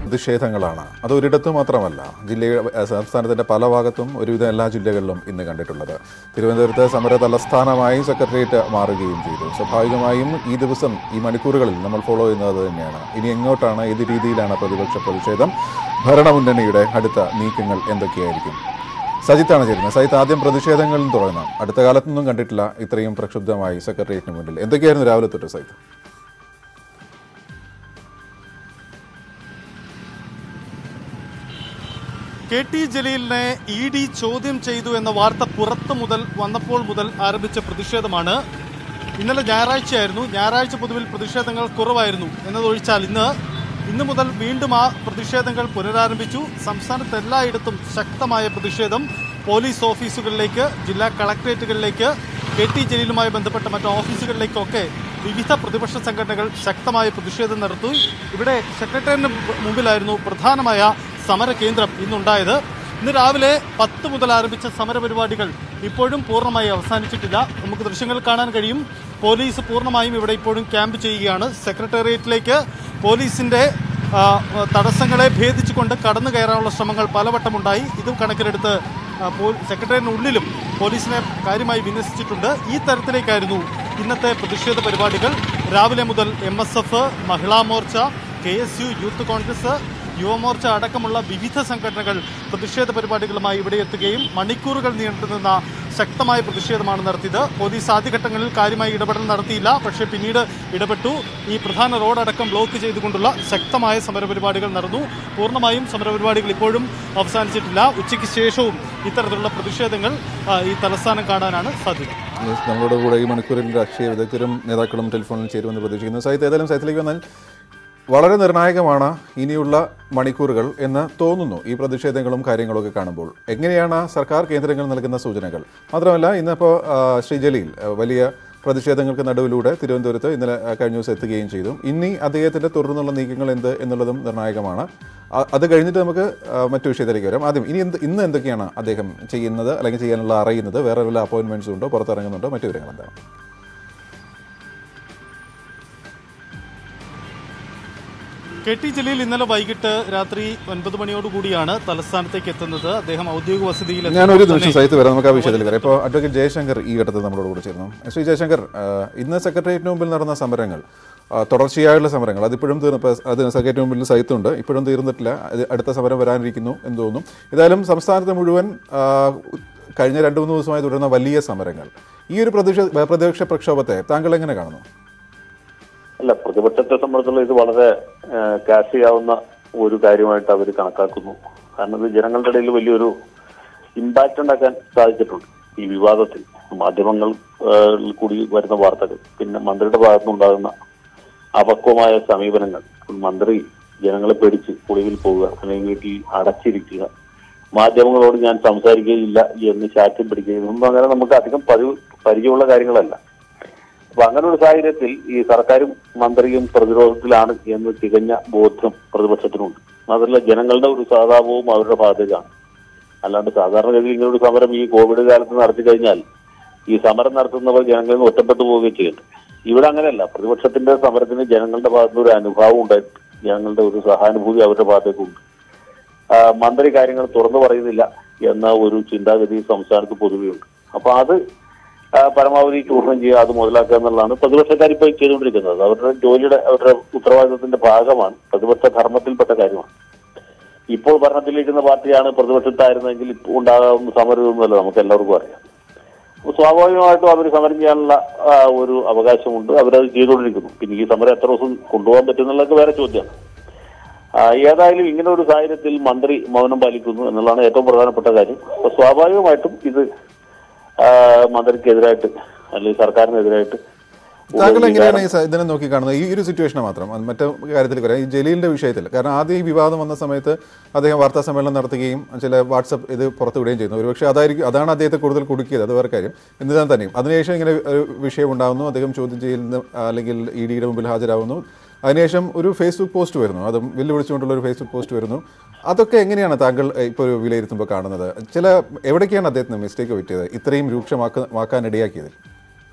പ്രതിഷേധങ്ങളാണ് അത് ഒരിടത്ത് മാത്രമല്ല ജില്ലയുടെ ഏഹ്, സംസ്ഥാനത്തിന്റെ പല ഭാഗത്തും ഒരുവിധം എല്ലാ ജില്ലകളിലും ഇന്ന് കണ്ടിട്ടുള്ളത് തിരുവനന്തപുരത്ത് സമര തലസ്ഥാനമായി സെക്രട്ടേറിയറ്റ് മാറുകയും ചെയ്തു സ്വാഭാവികമായും ഈ ദിവസം ഈ മണിക്കൂറുകളിൽ നമ്മൾ ഫോളോ ചെയ്യുന്നത് അത് തന്നെയാണ് ഇനി എങ്ങോട്ടാണ് ഏത് രീതിയിലാണ് പ്രതിപക്ഷ പ്രതിഷേധം ഭരണമുന്നണിയുടെ അടുത്ത നീക്കങ്ങൾ എന്തൊക്കെയായിരിക്കും സജിത്താണ് ചേരുന്നത് സജിത്ത് ആദ്യം പ്രതിഷേധങ്ങളിൽ നിന്ന് തുടങ്ങാം അടുത്ത കാലത്തൊന്നും കണ്ടിട്ടില്ല ഇത്രയും പ്രക്ഷുബ്ധമായി സെക്രട്ടേറിയറ്റിന് മുന്നിൽ എന്തൊക്കെയായിരുന്നു രാവിലെ തൊട്ട് സജിത്ത് കെ ടി ജലീലിനെ ഇ ഡി ചോദ്യം ചെയ്തു എന്ന വാർത്ത പുറത്തു മുതൽ വന്നപ്പോൾ മുതൽ ആരംഭിച്ച പ്രതിഷേധമാണ് ഇന്നലെ ഞായറാഴ്ചയായിരുന്നു ഞായറാഴ്ച പൊതുവിൽ പ്രതിഷേധങ്ങൾ കുറവായിരുന്നു എന്നതൊഴിച്ചാൽ ഇന്ന് ഇന്ന് മുതൽ വീണ്ടും ആ പ്രതിഷേധങ്ങൾ പുനരാരംഭിച്ചു സംസ്ഥാനത്ത് എല്ലായിടത്തും ശക്തമായ പ്രതിഷേധം പോലീസ് ഓഫീസുകളിലേക്ക് ജില്ലാ കളക്ടറേറ്റുകളിലേക്ക് കെ ടി ജലീലുമായി ബന്ധപ്പെട്ട മറ്റ് ഓഫീസുകളിലേക്കൊക്കെ വിവിധ പ്രതിപക്ഷ സംഘടനകൾ ശക്തമായ പ്രതിഷേധം നടത്തി ഇവിടെ സെക്രട്ടേറിയറ്റിന് മുമ്പിലായിരുന്നു പ്രധാനമായ സമര കേന്ദ്രം ഇന്നുണ്ടായത് ഇന്ന് രാവിലെ പത്ത് മുതൽ ആരംഭിച്ച സമരപരിപാടികൾ ഇപ്പോഴും പൂർണ്ണമായി അവസാനിച്ചിട്ടില്ല നമുക്ക് ദൃശ്യങ്ങൾ കാണാൻ കഴിയും പോലീസ് പൂർണ്ണമായും ഇവിടെ ഇപ്പോഴും ക്യാമ്പ് ചെയ്യുകയാണ് സെക്രട്ടേറിയറ്റിലേക്ക് പോലീസിന്റെ ആ, തടസ്സങ്ങളെ ഭേദിച്ചുകൊണ്ട് കടന്നു കയറാനുള്ള ശ്രമങ്ങൾ പലവട്ടമുണ്ടായി ഇതും കണക്കിലെടുത്ത് ആ, പോ- സെക്രട്ടേറിയറ്റിനുള്ളിലും പോലീസിനെ കാര്യമായി വിന്യസിച്ചിട്ടുണ്ട് ഈ തരത്തിലേക്കായിരുന്നു ഇന്നത്തെ പ്രതിഷേധ പരിപാടികൾ രാവിലെ മുതൽ M S F Mahila Morcha K S U youth Congress Yuvamorcha അടക്കമുള്ള വിവിധ സംഘടനകൾ പ്രതിഷേധ പരിപാടികളുമായി ഇവിടെ എത്തുകയും മണിക്കൂറുകൾ നീണ്ടുനിന്ന ശക്തമായ പ്രതിഷേധമാണ് നടത്തിയത് പോലീസ് ആദ്യഘട്ടങ്ങളിൽ കാര്യമായി ഇടപെടൽ നടത്തിയില്ല പക്ഷേ പിന്നീട് ഇടപെട്ടു ഈ പ്രധാന റോഡടക്കം ബ്ലോക്ക് ചെയ്തുകൊണ്ടുള്ള ശക്തമായ സമരപരിപാടികൾ നടന്നു പൂർണ്ണമായും സമരപരിപാടികൾ ഇപ്പോഴും അവസാനിച്ചിട്ടില്ല ഉച്ചയ്ക്ക് ശേഷവും ഇത്തരത്തിലുള്ള പ്രതിഷേധങ്ങൾ ആ, ഈ തലസ്ഥാനം കാണാനാണ് സാധ്യത ന്യൂസ് നമ്മളോട് കൂടെ ഈ മണിക്കൂറിൽ രാഷ്ട്രീയ വിദഗ്ധരും നേതാക്കളും ടെലിഫോണിൽ ചേരുമെന്ന് പ്രതീക്ഷിക്കുന്നു സഹിത്ത് ഏതായാലും സഹിത്തിലേക്ക് വന്നാൽ വളരെ നിർണായകമാണ് ഇനിയുള്ള മണിക്കൂറുകൾ എന്ന് തോന്നുന്നു ഈ പ്രതിഷേധങ്ങളും കാര്യങ്ങളൊക്കെ കാണുമ്പോൾ എങ്ങനെയാണ് സർക്കാർ കേന്ദ്രങ്ങൾ നൽകുന്ന സൂചനകൾ മാത്രമല്ല ഇന്നിപ്പോൾ ശ്രീ ജലീൽ ആ, വലിയ പ്രതിഷേധങ്ങൾക്ക് നടുവിലൂടെ തിരുവനന്തപുരത്ത് ഇന്നലെ ആ, കഴിഞ്ഞ ദിവസം എത്തുകയും ചെയ്തു ഇനി അദ്ദേഹത്തിന്റെ തുടർന്നുള്ള നീക്കങ്ങൾ എന്ത് എന്നുള്ളതും നിർണായകമാണ് ആ, അത് കഴിഞ്ഞിട്ട് നമുക്ക് ആ, മറ്റു വിഷയത്തിലേക്ക് വരാം ആദ്യം ഇനി എന്ത് ഇന്ന് എന്തൊക്കെയാണ് അദ്ദേഹം ചെയ്യുന്നത് അല്ലെങ്കിൽ ചെയ്യാനുള്ള അറിയുന്നത് വേറെ വല്ല അപ്പോയിന്റ്മെന്റ്സ് ഉണ്ടോ പുറത്തിറങ്ങുന്നുണ്ടോ മറ്റു വിവരങ്ങൾ എന്താണ് കെ ടി ജലീൽ ഇന്നലെ വൈകിട്ട് രാത്രി ഒൻപത് മണിയോടുകൂടിയാണ് തലസ്ഥാനത്തേക്ക് എത്തുന്നത് അദ്ദേഹം ഔദ്യോഗിക വസതിയിൽ ഞാൻ ഒരു എത്തുമ്പോൾ നിമിഷം സഹിത്ത് വരാം നമുക്ക് ആ വിഷയത്തിൽ വരാം ഇപ്പോൾ അഡ്വക്കേറ്റ് ജയശങ്കർ ഈ ഘട്ടത്തിൽ നമ്മളോട് കൂടെ ചേർന്നു ശ്രീ ജയശങ്കർ ആ, ഇന്ന് സെക്രട്ടേറിയറ്റിന് മുമ്പിൽ നടന്ന സമരങ്ങൾ ആ, തുടർച്ചയായുള്ള സമരങ്ങൾ അതിപ്പോഴും തീർന്നു ഇപ്പോൾ അത് സെക്രട്ടറി മുമ്പിൽ സഹിത്തുണ്ട് ഇപ്പോഴും തീർന്നിട്ടില്ല അത് അടുത്ത സമരം വരാനിരിക്കുന്നു എന്ന് തോന്നുന്നു ഏതായാലും സംസ്ഥാനത്ത് മുഴുവൻ ആ, കഴിഞ്ഞ രണ്ട് മൂന്ന് ദിവസമായി തുടരുന്ന വലിയ സമരങ്ങൾ ഈ ഒരു പ്രതിഷേധ പ്രതിപക്ഷ പ്രക്ഷോഭത്തെ താങ്കൾ എങ്ങനെ കാണുന്നു അല്ല പ്രതിപക്ഷത്തെ സംബന്ധിച്ചുള്ള ഇത് വളരെ ക്യാഷ് ചെയ്യാവുന്ന ഒരു കാര്യമായിട്ട് അവർ കണക്കാക്കുന്നു കാരണം ഇത് ജനങ്ങളുടെ ഇടയിൽ വലിയൊരു ഇമ്പാക്റ്റ് ഉണ്ടാക്കാൻ സാധിച്ചിട്ടുണ്ട് ഈ വിവാദത്തിൽ മാധ്യമങ്ങൾ ആ, ൽ കൂടി വരുന്ന വാർത്തകൾ പിന്നെ മന്ത്രിയുടെ ഭാഗത്തുനിന്നുണ്ടാകുന്ന അപക്വമായ സമീപനങ്ങൾ മന്ത്രി ജനങ്ങളെ പേടിച്ച് ഒളിവിൽ പോവുക അല്ലെങ്കിൽ വീട്ടിൽ അടച്ചിരിക്കുക മാധ്യമങ്ങളോട് ഞാൻ സംസാരിക്കുകയില്ല എന്ന് ശാഠ്യം പിടിക്കുക ഇതൊന്നും അങ്ങനെ നമുക്ക് അധികം പതിവ് പരിചയമുള്ള കാര്യങ്ങളല്ല അപ്പൊ അങ്ങനെ ഒരു സാഹചര്യത്തിൽ ഈ സർക്കാരും മന്ത്രിയും പ്രതിരോധത്തിലാണ് എന്ന് തികഞ്ഞ ബോധ്യം പ്രതിപക്ഷത്തിനുണ്ട് മാത്രമല്ല ജനങ്ങളുടെ ഒരു സഹതാപവും അവരുടെ ബാധ്യതയാണ് അല്ലാണ്ട് സാധാരണഗതിയിൽ ഇങ്ങനെ ഒരു സമരം ഈ കോവിഡ് കാലത്ത് നടത്തി കഴിഞ്ഞാൽ ഈ സമരം നടത്തുന്നവർ ജനങ്ങളിൽ നിന്ന് ഒറ്റപ്പെട്ടു പോവുകയും ചെയ്യുന്നുണ്ട് ഇവിടെ അങ്ങനെയല്ല പ്രതിപക്ഷത്തിന്റെ സമരത്തിന് ജനങ്ങളുടെ ഭാഗത്തുനിന്ന് ഒരു അനുഭാവം ഉണ്ടായിട്ട് ജനങ്ങളുടെ ഒരു സഹാനുഭൂതി അവരുടെ ഭാഗത്തേക്കുണ്ട് ആ, മന്ത്രി കാര്യങ്ങൾ തുറന്നു പറയുന്നില്ല എന്ന ഒരു ചിന്താഗതി സംസ്ഥാനത്ത് പൊതുവെയുണ്ട് അപ്പൊ അത് ആ, പരമാവധി ചൂഷണം ചെയ്യുക അത് മുതലാക്കുക എന്നുള്ളതാണ് പ്രതിപക്ഷക്കാർ ഇപ്പോൾ ചെയ്തുകൊണ്ടിരിക്കുന്നത് അവരുടെ ജോലിയുടെ അവരുടെ ഉത്തരവാദിത്തത്തിന്റെ ഭാഗമാണ് പ്രതിപക്ഷ ധർമ്മത്തിൽപ്പെട്ട കാര്യമാണ് ഇപ്പോൾ ഭരണത്തിലിരിക്കുന്ന പാർട്ടിയാണ് പ്രതിപക്ഷത്തായിരുന്നെങ്കിൽ ഇപ്പോൾ ഉണ്ടാകാവുന്ന സമരമൊന്നുമല്ല നമുക്ക് എല്ലാവർക്കും അറിയാം അപ്പോൾ സ്വാഭാവികമായിട്ടും അവർ സമരം ചെയ്യാനുള്ള ആ, ഒരു അവകാശമുണ്ട് അവരത് ചെയ്തുകൊണ്ടിരിക്കുന്നു പിന്നെ ഈ സമരം എത്ര ദിവസം കൊണ്ടുപോകാൻ പറ്റുന്നുള്ളതൊക്കെ വേറെ ചോദ്യമാണ് ആ, ഏതായാലും ഇങ്ങനെ ഒരു സാഹചര്യത്തിൽ മന്ത്രി മൗനം പാലിക്കുന്നു എന്നുള്ളതാണ് ഏറ്റവും പ്രധാനപ്പെട്ട കാര്യം അപ്പൊ സ്വാഭാവികമായിട്ടും ഇത് ആ, മന്ത്രിക്കെതിരായിട്ട് അല്ലെങ്കിൽ സർക്കാരിനെതിരായിട്ട് താങ്കൾ എങ്ങനെയാണ് ഈ സ- ഇതിനെ നോക്കി കാണുന്നത് ഈ ഒരു സിറ്റുവേഷനെ മാത്രം അത് മറ്റു കാര്യത്തിൽ വരാം ഈ ജലീലിന്റെ വിഷയത്തിൽ കാരണം ആദ്യം ഈ വിവാദം വന്ന സമയത്ത് അദ്ദേഹം വാർത്താ സമ്മേളനം നടത്തുകയും ചില വാട്സപ്പ് ഇത് പുറത്തുവിടുകയും ചെയ്യുന്നു ഒരുപക്ഷെ അതായിരിക്കും അതാണ് അദ്ദേഹത്തെ കൂടുതൽ കുടുക്കിയത് അത് വേറെ കാര്യം എന്നിരുന്നാൽ തന്നെയും അതിനുശേഷം ഇങ്ങനെ ഒരു വിഷയം ഉണ്ടാകുന്നു അദ്ദേഹം ചോദ്യം ചെയ്യുന്ന അല്ലെങ്കിൽ ഇ ഡിയുടെ മുമ്പിൽ ഹാജരാകുന്നു അതിനുശേഷം ഒരു ഫേസ്ബുക്ക് പോസ്റ്റ് വരുന്നു അതും വെല്ലുവിളിച്ചുകൊണ്ടുള്ള ഒരു ഫേസ്ബുക്ക് പോസ്റ്റ് വരുന്നു അതൊക്കെ എങ്ങനെയാണ് താങ്കൾ ഇപ്പോൾ ഒരു വിലയിരുത്തുമ്പോൾ കാണുന്നത് ചില എവിടേക്കാണ് അദ്ദേഹത്തിന് മിസ്റ്റേക്ക് പറ്റിയത് ഇത്രയും രൂക്ഷമാക്കാനിടയാക്കിയത്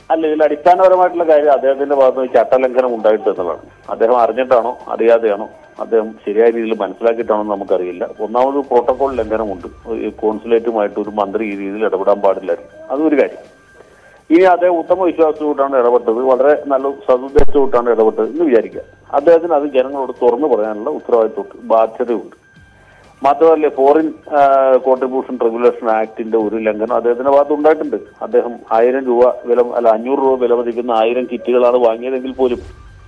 അല്ല ഇതിൽ അടിസ്ഥാനപരമായിട്ടുള്ള കാര്യം അദ്ദേഹത്തിന്റെ ഭാഗത്ത് നിന്ന് ചട്ടലംഘനം ഉണ്ടായിട്ട് എന്നുള്ളതാണ് അദ്ദേഹം അറിഞ്ഞിട്ടാണോ അറിയാതെയാണോ അദ്ദേഹം ശരിയായ രീതിയിൽ മനസ്സിലാക്കിയിട്ടാണോ എന്ന് നമുക്കറിയില്ല ഒന്നാമത് പ്രോട്ടോകോൾ ലംഘനമുണ്ട് ഈ കോൺസുലേറ്റുമായിട്ട് ഒരു മന്ത്രി ഈ രീതിയിൽ ഇടപെടാൻ പാടില്ലായിരുന്നു അതൊരു കാര്യം ഇനി അദ്ദേഹം ഉത്തമ വിശ്വാസത്തോട്ടാണ് ഇടപെട്ടത് വളരെ നല്ല സതുദ്ദേശത്തോട്ടാണ് ഇടപെട്ടത് എന്ന് വിചാരിക്കുക അദ്ദേഹത്തിന് അത് ജനങ്ങളോട് തുറന്നു പറയാനുള്ള ഉത്തരവാദിത്വം ബാധ്യതയുണ്ട് മാത്രമല്ല ഫോറിൻ കോൺട്രിബ്യൂഷൻ റെഗുലേഷൻ ആക്ടിന്റെ ഒരു ലംഘനം അദ്ദേഹത്തിന്റെ ഭാഗത്ത് ഉണ്ടായിട്ടുണ്ട് അദ്ദേഹം ആയിരം രൂപ വില അല്ല അഞ്ഞൂറ് രൂപ വില മതിക്കുന്ന ആയിരം കിറ്റുകളാണ് വാങ്ങിയതെങ്കിൽ പോലും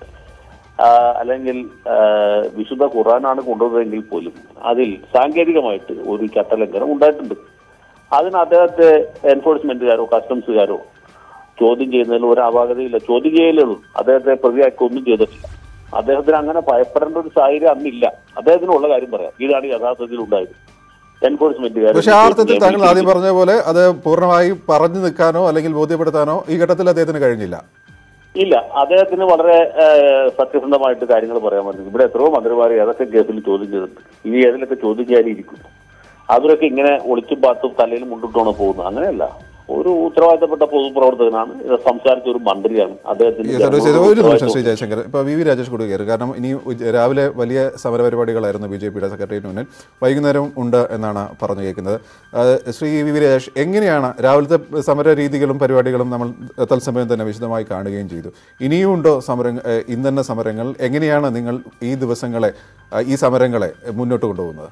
ആ, അല്ലെങ്കിൽ ആ, വിശുദ്ധ ഖുറാനാണ് കൊണ്ടുവന്നതെങ്കിൽ പോലും അതിൽ സാങ്കേതികമായിട്ട് ഒരു ചട്ടലംഘനം ഉണ്ടായിട്ടുണ്ട് അതിന് അദ്ദേഹത്തെ എൻഫോഴ്സ്മെന്റുകാരോ കസ്റ്റംസുകാരോ ചോദ്യം ചെയ്യുന്നതിൽ ഒരു അപാകതയില്ല ചോദ്യം ചെയ്യലേ ഉള്ളൂ അദ്ദേഹത്തെ പ്രതിയാക്കി ഒന്നും ചെയ്തിട്ടില്ല അദ്ദേഹത്തിന് അങ്ങനെ ഭയപ്പെടേണ്ട ഒരു സാഹചര്യം അന്നില്ല അദ്ദേഹത്തിനുള്ള കാര്യം പറയാം ഇതാണ് യഥാർത്ഥത്തിൽ ഉണ്ടായത് എൻഫോഴ്സ്മെന്റുകാർ പക്ഷെ ആ അർത്ഥത്തിൽ താങ്കൾ ആദ്യം പറഞ്ഞ പോലെ അത് പൂർണ്ണമായി പറഞ്ഞു നിൽക്കാനോ അല്ലെങ്കിൽ ബോധ്യപ്പെടുത്താനോ ഈ ഘട്ടത്തിൽ അദ്ദേഹത്തിന് കഴിഞ്ഞില്ല ഇല്ല അദ്ദേഹത്തിന് വളരെ ഏഹ്, സത്യസന്ധമായിട്ട് കാര്യങ്ങൾ പറയാൻ പറ്റും ഇവിടെ എത്രയോ മന്ത്രിമാരെ ഏതൊക്കെ കേസിൽ ചോദ്യം ചെയ്തിട്ടുണ്ട് ഇനി ഏതിലൊക്കെ ചോദ്യം ചെയ്യാനിരിക്കുന്നു അവരൊക്കെ ഇങ്ങനെ ഒളിച്ചും പാത്തും തലയിൽ മുണ്ടിട്ടാണ് പോകുന്നത് അങ്ങനെയല്ല ഒരു ഉത്തരവാദിത്തപ്പെട്ട പൊതുപ്രവർത്തകനാണ് ഇത് സംസാരിച്ച ഒരു മന്ത്രിയാണ് അദ്ദേഹത്തിന് ഈ സർവീസ് ചെയ്ത ജനങ്ങളോട് ഒരു നിമിഷം ഉത്തരവാദിത്വം- ശ്രീ ജയശങ്കർ ഇപ്പോൾ വി വി രാജേഷ് കൂടി കയറി കാരണം ഇനി ഉച്ച- രാവിലെ വലിയ സമരപരിപാടികളായിരുന്നു ബി ജെ പിയുടെ സെക്രട്ടേറിയറ്റ് മുന്നിൽ വൈകുന്നേരം ഉണ്ട് എന്നാണ് പറഞ്ഞു കേൾക്കുന്നത് ആ, ശ്രീ വി വി രാജേഷ് എങ്ങനെയാണ് രാവിലത്തെ സമര രീതികളും പരിപാടികളും നമ്മൾ തത്സമയം തന്നെ വിശദമായി കാണുകയും ചെയ്തു ഇനിയും ഉണ്ടോ സമരം ഏ, ഇന്ന് സമരങ്ങൾ എങ്ങനെയാണ് നിങ്ങൾ ഈ ദിവസങ്ങളെ ആ, ഈ സമരങ്ങളെ മുന്നോട്ട് കൊണ്ടുപോകുന്നത്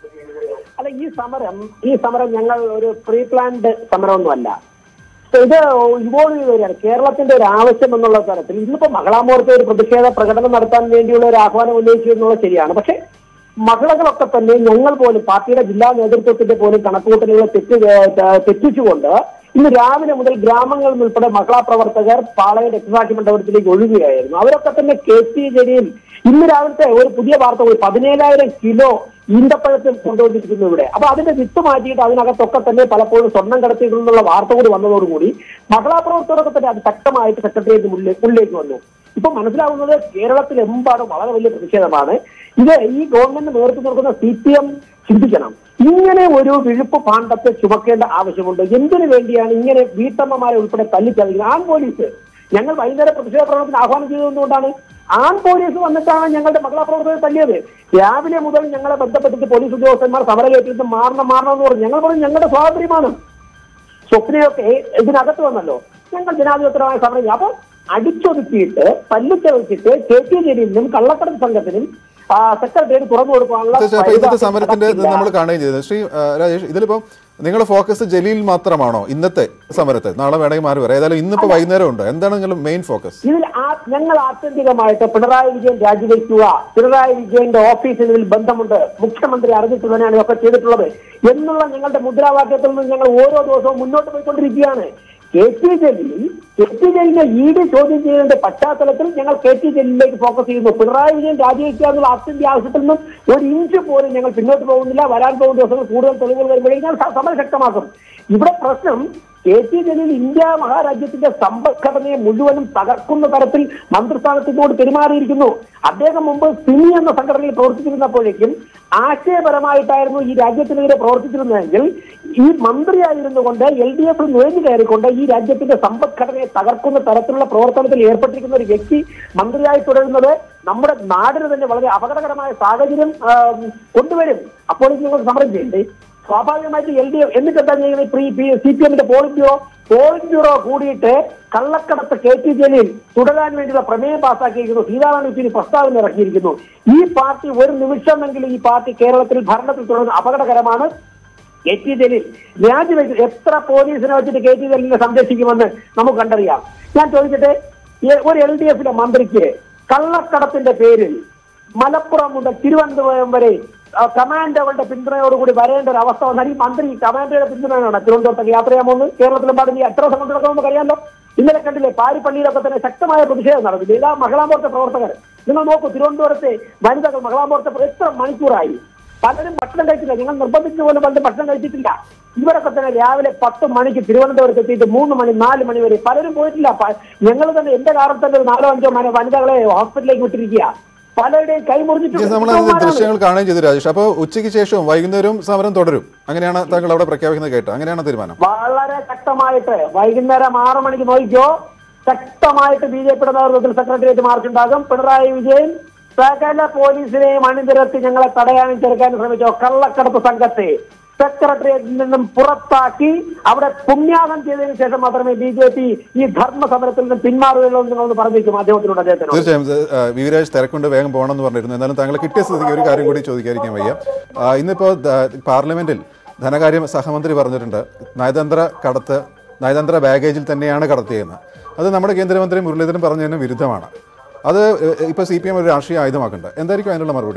അല്ല ഈ സമരം ഈ സമരം ഞങ്ങൾ ഒരു പ്രീ പ്ലാൻഡ് സമരമൊന്നുമല്ല ഇത് ഇവോൾവ് ചെയ്ത് വരികയാണ് കേരളത്തിന്റെ ഒരു ആവശ്യം എന്നുള്ള തരത്തിൽ ഇന്നിപ്പോ മഹിളാമോർച്ച ഒരു പ്രതിഷേധ പ്രകടനം നടത്താൻ വേണ്ടിയുള്ള ഒരു ആഹ്വാനം ഉന്നയിച്ചു എന്നുള്ളത് ശരിയാണ് പക്ഷെ മഹിളകളൊക്കെ തന്നെ ഞങ്ങൾ പോലും പാർട്ടിയുടെ ജില്ലാ നേതൃത്വത്തിന്റെ പോലും കണക്കുകൂട്ടലുകളെ തെറ്റ് ഏഹ് തെറ്റിച്ചുകൊണ്ട് ഇന്ന് രാവിലെ മുതൽ ഗ്രാമങ്ങളിൽ ഉൾപ്പെടെ മഹിളാ പ്രവർത്തകർ പാളയ രക്തസാക്ഷി മണ്ഡപത്തിലേക്ക് ഒഴുകുകയായിരുന്നു അവരൊക്കെ തന്നെ കെ ടി ജലീൽ ഇന്ന് രാവിലത്തെ ഒരു പുതിയ വാർത്ത പോയി പതിനേഴായിരം കിലോ ഈന്തപ്പഴത്തിൽ കൊണ്ടുവന്നിരിക്കുന്നു ഇവിടെ അപ്പൊ അതിന്റെ വിത്ത് മാറ്റിയിട്ട് അതിനകത്തൊക്കെ തന്നെ പലപ്പോഴും സ്വർണം കടത്തിയിട്ടുള്ള വാർത്ത കൂടി വന്നതോടുകൂടി മഹിളാ പ്രവർത്തകരൊക്കെ തന്നെ അത് ശക്തമായിട്ട് സെക്രട്ടേറിയറ്റ് ഉള്ളിലേക്ക് വന്നു ഇപ്പൊ മനസ്സിലാവുന്നത് കേരളത്തിലെമ്പാടും വളരെ വലിയ പ്രതിഷേധമാണ് ഇത് ഈ ഗവൺമെന്റ് നേതൃത്വം കൊടുക്കുന്ന സി പി എം ചിന്തിക്കണം ഇങ്ങനെ ഒരു വിഴുപ്പ് പാണ്ഡത്തെ ചുമക്കേണ്ട ആവശ്യമുണ്ട് എന്തിനു വേണ്ടിയാണ് ഇങ്ങനെ വീട്ടമ്മമാരെ ഉൾപ്പെടെ തല്ലിച്ചതിക്കുന്നത് ആൺ പോലീസ് ഞങ്ങൾ വൈകുന്നേരം പ്രതിഷേധ പ്രകടനത്തിന് ആഹ്വാനം ചെയ്തതുകൊണ്ടാണ് ആൺ പോലീസ് വന്നിട്ടാണ് ഞങ്ങളുടെ മകളാ പ്രവർത്തകരെ തല്ലിയത് രാവിലെ മുതൽ ഞങ്ങളെ ബന്ധപ്പെട്ടിട്ട് പോലീസ് ഉദ്യോഗസ്ഥന്മാർ സമരകേറ്റിട്ട് മാറണം മാറണം എന്ന് പറഞ്ഞു ഞങ്ങൾ പറഞ്ഞു ഞങ്ങളുടെ സ്വാതന്ത്ര്യമാണ് സ്വപ്നയൊക്കെ ഇതിനകത്ത് വന്നല്ലോ ഞങ്ങൾ ജനാധിപത്യപരമായ സമരം ചെയ്യും. അപ്പൊ അടിച്ചൊതുക്കിയിട്ട് പല്ലിച്ചൊതുക്കിയിട്ട് കെ ടി ജലീലിനും കള്ളക്കടത്ത് സംഘത്തിനും ആ, സെക്രട്ടേറിയറ്റ് തുറന്നു കൊടുക്കാനുള്ള തീർച്ചയായും അപ്പൊ ഇന്നത്തെ പൈസ സമരത്തിന്റെ നടക്കില്ല. നമ്മൾ കാണുകയും ചെയ്തത് ശ്രീ ആ, രാജേഷ് ഇതിലിപ്പോ നിങ്ങളുടെ ഫോക്കസ് ജലീൽ മാത്രമാണോ ഇന്നത്തെ സമരത്തെ നാളെ വേണമെങ്കിൽ മാറി വരാം ഏതായാലും ഇന്നിപ്പോ വൈകുന്നേരം ഉണ്ട് എന്താണ് നിങ്ങളുടെ മെയിൻ ഫോക്കസ് ഇതിൽ ആ- ഞങ്ങൾ ആത്യന്തികമായിട്ട് പിണറായി വിജയൻ രാജിവെക്കുക പിണറായി വിജയന്റെ ഓഫീസിന് ഇതിൽ ബന്ധമുണ്ട് മുഖ്യമന്ത്രി അറിഞ്ഞിട്ട് തന്നെയാണ് ഇതൊക്കെ ചെയ്തിട്ടുള്ളത് എന്നുള്ള ഞങ്ങളുടെ മുദ്രാവാക്യത്തിൽ നിന്ന് ഞങ്ങൾ ഓരോ ദിവസവും മുന്നോട്ട് പോയിക്കൊണ്ടിരിക്കുകയാണ് K T Jaleel K T ജലീലിനെ ഇ ഡി ചോദ്യം ചെയ്യുന്നതിന്റെ പശ്ചാത്തലത്തിൽ ഞങ്ങൾ കെ ടി ജലീലിലേക്ക് ഫോക്കസ് ചെയ്യുന്നു പിണറായി വിജയൻ രാജിവെക്കുക എന്നുള്ള അത്യന്ത ആവശ്യത്തിൽ നിന്നും ഒരു ഇഞ്ച് പോലും ഞങ്ങൾ പിന്നോട്ട് പോകുന്നില്ല വരാൻ പോകുന്ന ദിവസങ്ങൾ കൂടുതൽ തെളിവുകൾ വരുമ്പോഴേ ഞാൻ സ- സമരം ശക്തമാക്കും ഇവിടെ പ്രശ്നം കെ ടി ജലീൽ ഇന്ത്യ മഹാരാജ്യത്തിന്റെ സമ്പദ്ഘടനയെ മുഴുവനും തകർക്കുന്ന തരത്തിൽ മന്ത്രിസ്ഥാനത്തിനോട് പെരുമാറിയിരിക്കുന്നു അദ്ദേഹം മുമ്പ് സിമി എന്ന സംഘടനയിൽ പ്രവർത്തിച്ചിരുന്നപ്പോഴേക്കും ആശയപരമായിട്ടായിരുന്നു ഈ രാജ്യത്തിനെതിരെ പ്രവർത്തിച്ചിരുന്നതെങ്കിൽ ഈ മന്ത്രിയായിരുന്നു കൊണ്ട് എൽ ഡി എഫിൽ നുഴഞ്ഞു കയറിക്കൊണ്ട് ഈ രാജ്യത്തിന്റെ സമ്പദ്ഘടനയെ തകർക്കുന്ന തരത്തിലുള്ള പ്രവർത്തനത്തിൽ ഏർപ്പെട്ടിരിക്കുന്ന ഒരു വ്യക്തി മന്ത്രിയായി തുടരുന്നത് നമ്മുടെ നാടിന് തന്നെ വളരെ അപകടകരമായ സാഹചര്യം ആ, കൊണ്ടുവരും അപ്പോൾ നിങ്ങൾ സമരം ചെയ്യണ്ടേ സ്വാഭാവികമായിട്ട് എൽ ഡി എഫ് എന്നിട്ട് എന്താ ചെയ്യുന്നത് പ്രീ സി പി എമ്മിന്റെ പോളിറ്റ് ബ്യൂറോ പോളിറ്റ് ബ്യൂറോ കൂടിയിട്ട് കള്ളക്കടത്ത് കെ ടി ജലീൽ തുടരാൻ വേണ്ടിയുള്ള പ്രമേയം പാസ്സാക്കിയിരിക്കുന്നു സീതാറാം യെച്ചൂരി പ്രസ്താവന ഇറക്കിയിരിക്കുന്നു ഈ പാർട്ടി ഒരു നിമിഷമെങ്കിലും ഈ പാർട്ടി കേരളത്തിൽ ഭരണത്തിൽ തുടരുന്ന അപകടകരമാണ് കെ ടി ജലീൽ രാജിവെച്ച് എത്ര പോലീസിനെ വെച്ചിട്ട് കെ ടി ജലീലിനെ സംരക്ഷിക്കുമെന്ന് നമുക്ക് കണ്ടറിയാം ഞാൻ ചോദിക്കട്ടെ ഈ ഒരു എൽ ഡി എഫിലെ മന്ത്രിക്ക് കള്ളക്കടത്തിന്റെ പേരിൽ മലപ്പുറം മുതൽ തിരുവനന്തപുരം വരെ ആ, കമാൻഡോകളുടെ പിന്തുണയോടുകൂടി വരേണ്ട ഒരു അവസ്ഥ വന്നാൽ ഈ മന്ത്രി കമാൻഡോയുടെ പിന്തുണയാണ് തിരുവനന്തപുരത്തേക്ക് യാത്ര ചെയ്യാൻ പോകുന്നത് കേരളത്തിലും പാടുന്ന ഈ എത്ര സമയം നടക്കുമെന്ന് നമുക്കറിയാമല്ലോ ഇന്നലെ കണ്ടില്ലേ പാരിപ്പള്ളിയിലൊക്കെ തന്നെ ശക്തമായ പ്രതിഷേധം നടന്നില്ല ഇതാ മഹിളാമോർച്ച പ്രവർത്തകർ നിങ്ങൾ നോക്കൂ തിരുവനന്തപുരത്തെ വനിതകൾ മഹിളാമോർച്ച എത്ര മണിക്കൂറായി പലരും ഭക്ഷണം കഴിച്ചില്ല നിങ്ങൾ നിർബന്ധിച്ചു പോലും പലരും ഭക്ഷണം കഴിച്ചിട്ടില്ല ഇവരൊക്കെ തന്നെ രാവിലെ പത്ത് മണിക്ക് തിരുവനന്തപുരത്ത് എത്തിയിട്ട് മൂന്ന് മണി നാല് മണി വരെ പലരും പോയിട്ടില്ല ഞങ്ങൾ തന്നെ എന്റെ കാറിൽ തന്നെ ഒരു നാലോ അഞ്ചോ മണി വനിതകളെ ഹോസ്പിറ്റലിലേക്ക് വിട്ടിരിക്കുക പലരുടെയും കൈ നമ്മൾ അതിന്റെ ദൃശ്യങ്ങൾ കാണുകയും ചെയ്തു രാജേഷ് അപ്പോൾ ഉച്ചയ്ക്ക് ശേഷവും വൈകുന്നേരവും സമരം തുടരും അങ്ങനെയാണ് താങ്കൾ അവിടെ പ്രഖ്യാപിക്കുന്നത് കേട്ടോ അങ്ങനെയാണ് തീരുമാനം വളരെ ശക്തമായിട്ട് വൈകുന്നേരം ആറു മണിക്ക് നോക്കിക്കോ ശക്തമായിട്ട് ബി ജെ പിയുടെ നേതൃത്വത്തിൽ സെക്രട്ടേറിയറ്റ് മാർച്ച് ഉണ്ടാകും പിണറായി വിജയൻ സകല പോലീസിനെയും അണിനിരത്തി ഞങ്ങളെ തടയാനും ചെറുക്കാനും ശ്രമിച്ച കള്ളക്കടത്ത് സംഘത്തെ സെക്രട്ടേറിയറ്റിൽ നിന്നും പുറത്താക്കി അവിടെ പുണ്യാഹം ചെയ്തതിനു ശേഷം മാത്രമേ ബി ജെ പി ഈ ധർമ്മ സമരത്തിൽ നിന്നും പിന്മാറുകയുള്ളൂ എന്ന് നിങ്ങളൊന്ന് പറഞ്ഞേക്കും മാധ്യമത്തിലൂടെ അദ്ദേഹത്തിനോട് തീർച്ചയായും ഇത്, ആ, വി വിരാജ് തിരക്കൊണ്ട് വേഗം പോകണമെന്ന് പറഞ്ഞിരുന്നു എന്നാലും താങ്കളെ കിട്ടിയ സ്ഥിതിക്ക് ഒരു കാര്യം കൂടി ചോദിക്കാതിരിക്കാൻ വയ്യ ആ, ഇന്നിപ്പോ ദ- പാർലമെന്റിൽ ധനകാര്യ സഹമന്ത്രി പറഞ്ഞിട്ടുണ്ട് നയതന്ത്ര കടത്ത് നയതന്ത്ര ബാഗേജിൽ തന്നെയാണ് കടത്തിയെന്ന് അത് നമ്മുടെ കേന്ദ്രമന്ത്രി മുരളീധരൻ പറഞ്ഞതിന് വിരുദ്ധമാണ് അത് ഇപ്പൊ സി പി എം ഒരു രാഷ്ട്രീയ ആയുധമാക്കുന്നുണ്ട് എന്തായിരിക്കും അതിനുള്ള മറുപടി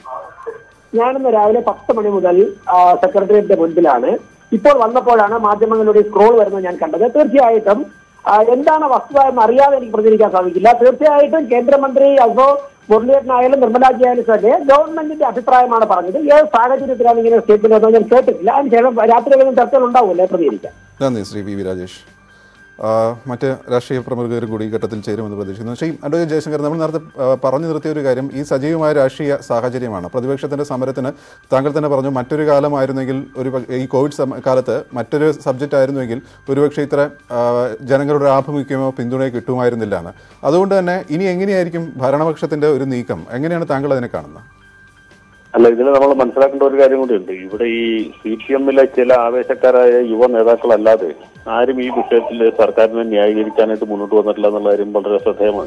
ഞാനിന്ന് രാവിലെ പത്ത് മണി മുതൽ ആ, സെക്രട്ടേറിയറ്റിന്റെ മുൻപിലാണ് ഇപ്പോൾ വന്നപ്പോഴാണ് മാധ്യമങ്ങളിലൂടെ സ്ക്രോൾ വരുന്നത് ഞാൻ കണ്ടത് തീർച്ചയായിട്ടും ആ, എന്താണ് വസ്തുത എന്ന് അറിയാതെ എനിക്ക് പ്രതികരിക്കാൻ സാധിക്കില്ല തീർച്ചയായിട്ടും കേന്ദ്രമന്ത്രി അസോ മുരളീധരനായാലും നിർമ്മലാജി ആയാലും തന്നെ ഗവൺമെന്റിന്റെ അഭിപ്രായമാണ് പറഞ്ഞത് ഏത് സാഹചര്യത്തിലാണ് ഇങ്ങനെ സ്റ്റേറ്റ്മെന്റ് വന്നത് ഞാൻ കേട്ടിട്ടില്ല അതിനുശേഷം രാത്രി ഏതെങ്കിലും ചർച്ചകൾ ഉണ്ടാവില്ലേ പ്രതികരിക്കാം നന്ദി ശ്രീ വി വി രാജേഷ് ആ, മറ്റ് രാഷ്ട്രീയ പ്രമുഖർ കൂടി ഈ ഘട്ടത്തിൽ ചേരുമെന്ന് പ്രതീക്ഷിക്കുന്നു ശ്രീ അഡ്വക്കേറ്റ് ജയശങ്കർ നമ്മൾ നേരത്തെ ആ, പറഞ്ഞു നിർത്തിയ ഒരു കാര്യം ഈ സജീവമായ രാഷ്ട്രീയ സാഹചര്യമാണ് പ്രതിപക്ഷത്തിന്റെ സമരത്തിന് താങ്കൾ തന്നെ പറഞ്ഞു മറ്റൊരു കാലമായിരുന്നെങ്കിൽ ഒരു പ- ഈ കോവിഡ് സമ- കാലത്ത് മറ്റൊരു സബ്ജക്റ്റ് ആയിരുന്നുവെങ്കിൽ ഒരുപക്ഷെ ഇത്ര ആ, ജനങ്ങളുടെ ആഭിമുഖ്യമോ പിന്തുണയോ കിട്ടുമായിരുന്നില്ല എന്ന് അതുകൊണ്ട് തന്നെ ഇനി എങ്ങനെയായിരിക്കും ഭരണപക്ഷത്തിന്റെ ഒരു നീക്കം എങ്ങനെയാണ് താങ്കൾ അതിനെ കാണുന്നത് അല്ല ഇതിൽ നമ്മൾ മനസ്സിലാക്കേണ്ട ഒരു കാര്യം കൂടിയുണ്ട് ഇവിടെ ഈ സി പി എമ്മിലെ ചില ആവേശക്കാരായ യുവ നേതാക്കളല്ലാതെ ആരും ഈ വിഷയത്തിൽ സർക്കാരിനെ ന്യായീകരിക്കാനായിട്ട് മുന്നോട്ട് വന്നിട്ടില്ല എന്നുള്ള കാര്യം വളരെ ശ്രദ്ധേയമാണ്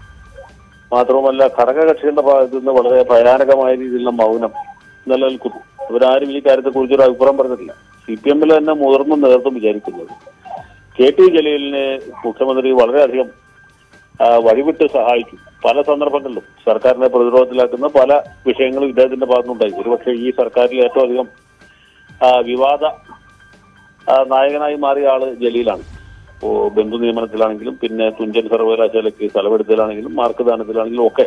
മാത്രവുമല്ല ഘടകകക്ഷികളുടെ ഭാഗത്ത് നിന്ന് വളരെ ഭയാനകമായ രീതിയിലുള്ള മൗനം നിലനിൽക്കുന്നു ഇവരാരും ഈ കാര്യത്തെ കുറിച്ചൊരു അഭിപ്രായം പറഞ്ഞിട്ടില്ല സി പി എമ്മിൽ തന്നെ മുതിർന്ന നേതൃത്വം വിചാരിക്കുന്നത് കെ ടി ജലീലിനെ മുഖ്യമന്ത്രി വളരെയധികം ആ, വഴിവിട്ട് സഹായിക്കും പല സന്ദർഭങ്ങളിലും സർക്കാരിനെ പ്രതിരോധത്തിലാക്കുന്ന പല വിഷയങ്ങളും ഇദ്ദേഹത്തിന്റെ ഭാഗത്തുനിന്നുണ്ടായി ഒരുപക്ഷെ ഈ സർക്കാരിൽ ഏറ്റവും അധികം ആ, വിവാദ ആ, നായകനായി മാറിയ ആള് ജലീലാണ് ഇപ്പോ ബന്ധു നിയമനത്തിലാണെങ്കിലും പിന്നെ തുഞ്ചൻ സർവകലാശാലയ്ക്ക് സ്ഥലമെടുത്തലാണെങ്കിലും മാർക്ക് ദാനത്തിലാണെങ്കിലും ഒക്കെ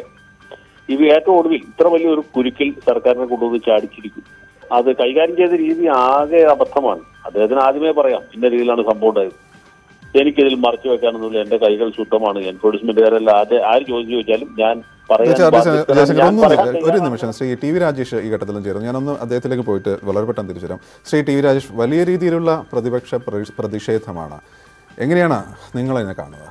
ഇവ ഏറ്റവും ഒടുവിൽ ഇത്ര വലിയൊരു കുരുക്കിൽ സർക്കാരിനെ കൊണ്ടുവന്ന് ചാടിച്ചിരിക്കും അത് കൈകാര്യം ചെയ്ത രീതി ആകെ അബദ്ധമാണ് അദ്ദേഹത്തിന് ആദ്യമേ പറയാം ഇന്ന രീതിയിലാണ് സംഭവം ഉണ്ടായത് എനിക്കിതിൽ മറച്ചു വെക്കാനൊന്നുമില്ല എന്റെ കൈകൾ ശുദ്ധമാണ് എൻഫോഴ്സ്മെന്റുകാരെല്ലാം ആദ്യം ആര് ചോദിച്ചു ചോദിച്ചാലും ഞാൻ പറയാൻ തീർച്ചയായും അഡ്വക്കേറ്റ് ബാധ്യസ്ഥനാണ്. ജയശങ്കർ ഞാൻ ഒന്ന് പറയാൻ ഒരു തയ്യാറാണ്. നിമിഷം ശ്രീ ടി വി രാജേഷ് ഈ ഘട്ടത്തിലും ചേർന്നു ഞാനൊന്ന് അദ്ദേഹത്തിലേക്ക് പോയിട്ട് വളരെ പെട്ടെന്ന് തിരിച്ചു വരാം ശ്രീ ടി വി രാജേഷ് വലിയ രീതിയിലുള്ള പ്രതിപക്ഷ പ്ര- പ്രതിഷേധമാണ് എങ്ങനെയാണ് നിങ്ങൾ അതിനെ കാണുക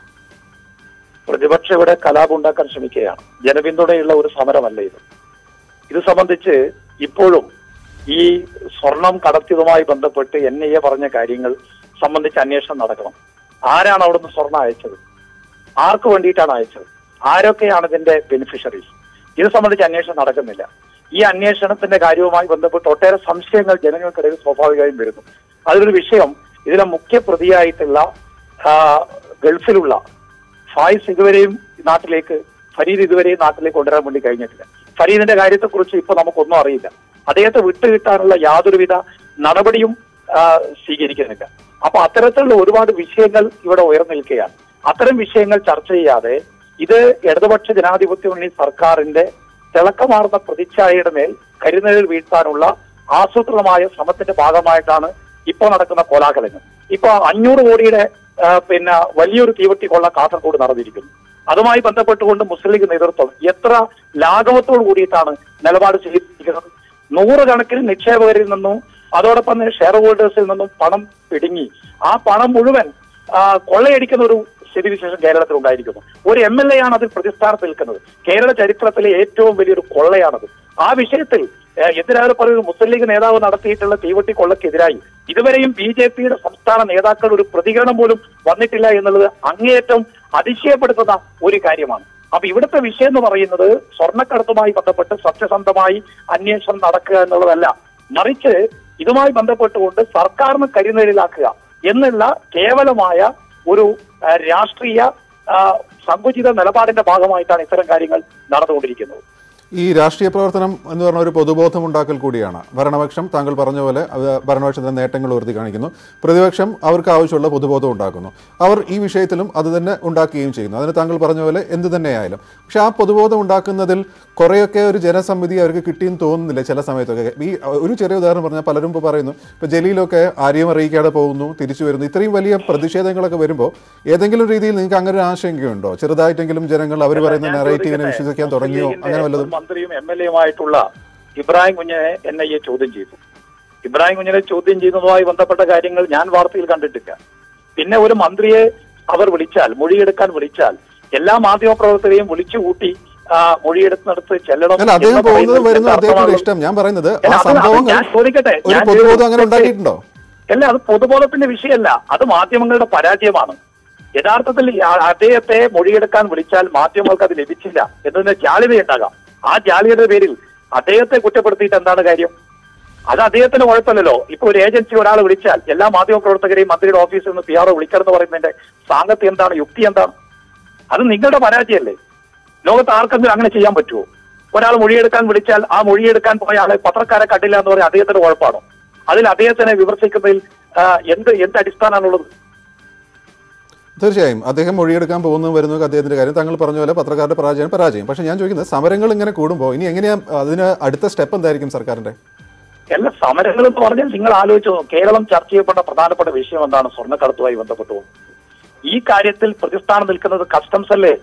പ്രതിപക്ഷം ഇവിടെ കലാപം ഉണ്ടാക്കാൻ ശ്രമിക്കുകയാണ് ജനപിന്തുണയുള്ള ഒരു സമരമല്ല ഇത് ഇത് സംബന്ധിച്ച് ഇപ്പോഴും ഈ സ്വർണം കടത്തിയതുമായി ബന്ധപ്പെട്ട് എൻ ഐ എ പറഞ്ഞ കാര്യങ്ങൾ സംബന്ധിച്ച് അന്വേഷണം നടക്കണം ആരാണ് അവിടുന്ന് സ്വർണം അയച്ചത് ആർക്ക് വേണ്ടിയിട്ടാണ് അയച്ചത് ആരൊക്കെയാണ് ഇതിന്റെ ബെനിഫിഷ്യറീസ് ഇത് സംബന്ധിച്ച് അന്വേഷണം നടക്കുന്നില്ല ഈ അന്വേഷണത്തിന്റെ കാര്യവുമായി ബന്ധപ്പെട്ട് ഒട്ടേറെ സംശയങ്ങൾ ജനങ്ങൾക്കിടയിൽ സ്വാഭാവികമായും വരുന്നു അതിലൊരു വിഷയം ഇതിലെ മുഖ്യ പ്രതിയായിട്ടുള്ള ആ, ഗൾഫിലുള്ള ഫായിസ് ഇതുവരെയും നാട്ടിലേക്ക് ഫരീദ് ഇതുവരെയും നാട്ടിലേക്ക് കൊണ്ടുവരാൻ വേണ്ടി കഴിഞ്ഞിട്ടില്ല ഫരീദിന്റെ കാര്യത്തെക്കുറിച്ച് ഇപ്പൊ നമുക്കൊന്നും അറിയില്ല അദ്ദേഹത്തെ വിട്ടുകിട്ടാനുള്ള യാതൊരുവിധ നടപടിയും ആ, സ്വീകരിക്കുന്നില്ല അപ്പൊ അത്തരത്തിലുള്ള ഒരുപാട് വിഷയങ്ങൾ ഇവിടെ ഉയർന്നു നിൽക്കുകയാണ് അത്തരം വിഷയങ്ങൾ ചർച്ച ചെയ്യാതെ ഇത് ഇടതുപക്ഷ ജനാധിപത്യ മുന്നണി സർക്കാരിന്റെ തിളക്കമാർന്ന പ്രതിച്ഛായയുടെ മേൽ കരുനലിൽ വീഴ്ത്താനുള്ള ആസൂത്രിതമായ ശ്രമത്തിന്റെ ഭാഗമായിട്ടാണ് ഇപ്പോൾ നടക്കുന്ന കോലാഹലങ്ങൾ ഇപ്പൊ അഞ്ഞൂറ് കോടിയുടെ ആ, പിന്നെ വലിയൊരു തീവട്ടി കൊള്ള കാസർഗോഡ് നടന്നിരിക്കുന്നു അതുമായി ബന്ധപ്പെട്ടുകൊണ്ട് മുസ്ലിം ലീഗ് നേതൃത്വം എത്ര ലാഘവത്തോട് കൂടിയിട്ടാണ് നിലപാട് സ്വീകരിക്കുന്നത് നൂറുകണക്കിന് നിക്ഷേപകരിൽ നിന്നും അതോടൊപ്പം തന്നെ ഷെയർ ഹോൾഡേഴ്സിൽ നിന്നും പണം പിടുങ്ങി ആ പണം മുഴുവൻ ആ, കൊള്ളയടിക്കുന്ന ഒരു സ്ഥിതിവിശേഷം കേരളത്തിൽ ഉണ്ടായിരിക്കുന്നു ഒരു എം എൽ എ ആണ് അതിൽ പ്രതിസ്ഥാനത്ത് നിൽക്കുന്നത് കേരള ചരിത്രത്തിലെ ഏറ്റവും വലിയൊരു കൊള്ളയാണത് ആ വിഷയത്തിൽ ഏഹ്, എതിരായ പറയുന്നത് മുസ്ലിം ലീഗ് നേതാവ് നടത്തിയിട്ടുള്ള തീവട്ടി കൊള്ളക്കെതിരായി ഇതുവരെയും ബി ജെ പിയുടെ സംസ്ഥാന നേതാക്കൾ ഒരു പ്രതികരണം പോലും വന്നിട്ടില്ല എന്നുള്ളത് അങ്ങേയറ്റം അതിശയപ്പെടുത്തുന്ന ഒരു കാര്യമാണ് അപ്പൊ ഇവിടുത്തെ വിഷയം എന്ന് പറയുന്നത് സ്വർണ്ണക്കടത്തുമായി ബന്ധപ്പെട്ട് സത്യസന്ധമായി അന്വേഷണം നടക്കുക എന്നുള്ളതല്ല മറിച്ച് ഇതുമായി ബന്ധപ്പെട്ടുകൊണ്ട് സർക്കാരിന് കരിനിഴലാക്കുക എന്നുള്ള കേവലമായ ഒരു ആ, രാഷ്ട്രീയ ആ, സങ്കുചിത നിലപാടിന്റെ ഭാഗമായിട്ടാണ് ഇത്തരം കാര്യങ്ങൾ നടന്നുകൊണ്ടിരിക്കുന്നത് ഈ രാഷ്ട്രീയ പ്രവർത്തനം എന്ന് പറഞ്ഞ ഒരു പൊതുബോധം ഉണ്ടാക്കൽ കൂടിയാണ് ഭരണപക്ഷം താങ്കൾ പറഞ്ഞ പോലെ അത് ഭരണപക്ഷത്തിന്റെ നേട്ടങ്ങൾ ഉയർത്തി കാണിക്കുന്നു പ്രതിപക്ഷം അവർക്ക് ആവശ്യമുള്ള പൊതുബോധം ഉണ്ടാക്കുന്നു അവർ ഈ വിഷയത്തിലും അത് തന്നെ ഉണ്ടാക്കുകയും ചെയ്യുന്നു അതിന് താങ്കൾ പറഞ്ഞ പോലെ എന്ത് തന്നെയായാലും പക്ഷെ ആ പൊതുബോധം ഉണ്ടാക്കുന്നതിൽ കുറേയൊക്കെ ഒരു ജനസമിതി അവർക്ക് കിട്ടിയെന്ന് തോന്നുന്നില്ല ചില സമയത്തൊക്കെ ഈ ഒരു ചെറിയ ഉദാഹരണം പറഞ്ഞാൽ പലരും ഇപ്പോൾ പറയുന്നു ഇപ്പോൾ ജലീലൊക്കെ ആരെയും അറിയിക്കാതെ പോകുന്നു തിരിച്ചു വരുന്നു ഇത്രയും വലിയ പ്രതിഷേധങ്ങളൊക്കെ വരുമ്പോൾ ഏതെങ്കിലും രീതിയിൽ നിങ്ങൾക്ക് അങ്ങനെ ഒരു ആശങ്കയുണ്ടോ ചെറുതായിട്ടെങ്കിലും ജനങ്ങൾ അവർ പറയുന്ന ഞാൻ നെറേറ്റീവിനെ ചോദിക്കട്ടെ, വിശ്വസിക്കാൻ മുസ്ലിം തുടങ്ങിയോ ലീഗിന്റെ അങ്ങനെ വല്ലതും ഒരു മന്ത്രിയും എം എൽ എയുമായിട്ടുള്ള ഇബ്രാഹിം കുഞ്ഞിനെ എൻ ഐ എ ചോദ്യം ചെയ്തു ഇബ്രാഹിം കുഞ്ഞിനെ ചോദ്യം ചെയ്യുന്നതുമായി ബന്ധപ്പെട്ട കാര്യങ്ങൾ ഞാൻ വാർത്തയിൽ കണ്ടിട്ടില്ല പിന്നെ ഒരു മന്ത്രിയെ അവർ വിളിച്ചാൽ മൊഴിയെടുക്കാൻ വിളിച്ചാൽ എല്ലാ മാധ്യമപ്രവർത്തകരെയും വിളിച്ചു കൂട്ടി ആ, മൊഴിയെടുക്കുന്നിടത്ത് ചെല്ലണം അല്ല അദ്ദേഹം എന്ന് പോകുന്നത് പറയുന്നത് വരുന്നത് എന്താ അദ്ദേഹത്തിന്റെ അർത്ഥമാകുന്നത്? ഇഷ്ടം ഞാൻ പറയുന്നത് ആ അല്ല, അത് അത് സംഭവങ്ങൾ ഞാൻ ചോദിക്കട്ടെ ഒരു ഞാൻ പൊതുബോധം അങ്ങനെ ചോദിക്കട്ടെ. ഉണ്ടാക്കിയിട്ടുണ്ടോ അല്ല അത് പൊതുബോധത്തിന്റെ വിഷയമല്ല അത് മാധ്യമങ്ങളുടെ പരാജയമാണ് യഥാർത്ഥത്തിൽ ഈ ആ- അദ്ദേഹത്തെ മൊഴിയെടുക്കാൻ വിളിച്ചാൽ മാധ്യമങ്ങൾക്ക് അത് ലഭിച്ചില്ല എന്നതിന് ജാള്യതയുണ്ടാകാം ആ ജാള്യതയുടെ പേരിൽ അദ്ദേഹത്തെ കുറ്റപ്പെടുത്തിയിട്ട് എന്താണ് കാര്യം അത് അദ്ദേഹത്തിന് കുഴപ്പമില്ലല്ലോ ഇപ്പൊ ഒരു ഏജൻസി ഒരാൾ വിളിച്ചാൽ എല്ലാ മാധ്യമ പ്രവർത്തകരെയും മന്ത്രിയുടെ ഓഫീസിൽ നിന്ന് പി ആർ ഒ വിളിക്കണം പറയുന്നതിന്റെ സാങ്കത്യം എന്താണ് യുക്തി എന്താണ് അത് നിങ്ങളുടെ പരാജയമല്ലേ ലോകത്ത് ആർക്കെങ്കിലും അങ്ങനെ ചെയ്യാൻ പറ്റുമോ ഒരാൾ മൊഴിയെടുക്കാൻ വിളിച്ചാൽ ആ മൊഴിയെടുക്കാൻ പോയ ആളെ പത്രക്കാരെ കണ്ടില്ല എന്ന് പറഞ്ഞാൽ അദ്ദേഹത്തിന് കുഴപ്പമാണോ അതിൽ അദ്ദേഹത്തിനെ വിമർശിക്കുന്നതിൽ ആ, എന്ത് എന്ത് അടിസ്ഥാനമാണുള്ളത് തീർച്ചയായും അദ്ദേഹം മൊഴിയെടുക്കാൻ പോകുന്നു വരുന്നു അദ്ദേഹത്തിന്റെ കാര്യം താങ്കൾ പറഞ്ഞ പോലെ പത്രക്കാരുടെ പരാജയം പരാജയം പക്ഷേ ഞാൻ ചോദിക്കുന്നത് സമരങ്ങൾ ഇങ്ങനെ കൂടുമ്പോൾ ഇനി എങ്ങനെയാ അതിന് അടുത്ത സ്റ്റെപ്പ് എന്തായിരിക്കും സർക്കാരിന്റെ എല്ലാ സമരങ്ങൾ എന്ന് പറഞ്ഞാൽ നിങ്ങൾ ആലോചിച്ചു നോക്കൂ. കേരളം ചർച്ച ചെയ്യപ്പെട്ട പ്രധാനപ്പെട്ട വിഷയം എന്താണ് സ്വർണ്ണക്കടത്തുമായി ബന്ധപ്പെട്ടു ഈ കാര്യത്തിൽ പ്രതിസ്ഥാനം നിൽക്കുന്നത് കസ്റ്റംസ് അല്ലേ